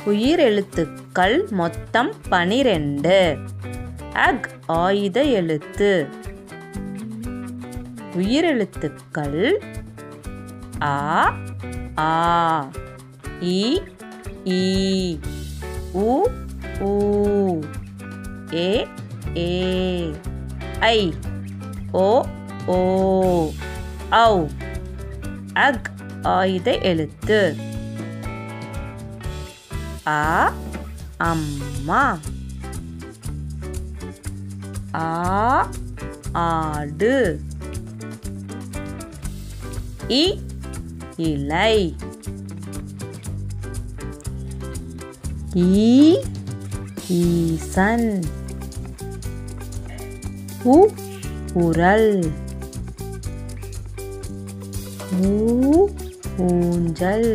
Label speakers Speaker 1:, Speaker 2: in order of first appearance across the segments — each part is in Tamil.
Speaker 1: உயிரெழுத்துக்கள் மொத்தம் பனிரெண்டு அக் ஆயுத எழுத்து உயிரெழுத்துக்கள் ஆ ஆ இ ஈ உ ஊ ஏ ஏ ஐ ஓ ஓ ஔ அக் ஆயுத எழுத்து ஆ அம்மா ஆ ஆடு இ இலை ஈ ஈசன் உ உரல் ஊ ஊஞ்சல்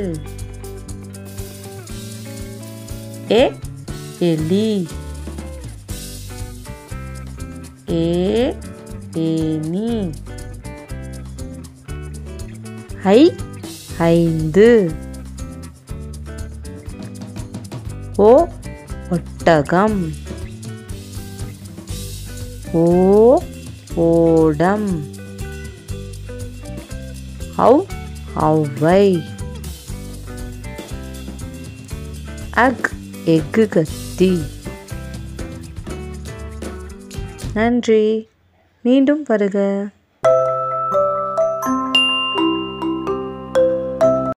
Speaker 1: எ எலி ஏ ஏனி ஐ ஐந்து ஓ ஒட்டகம் ஓ ஓடம் ஔ ஔவை அக் எஃகு கத்தி நன்றி மீண்டும் வருக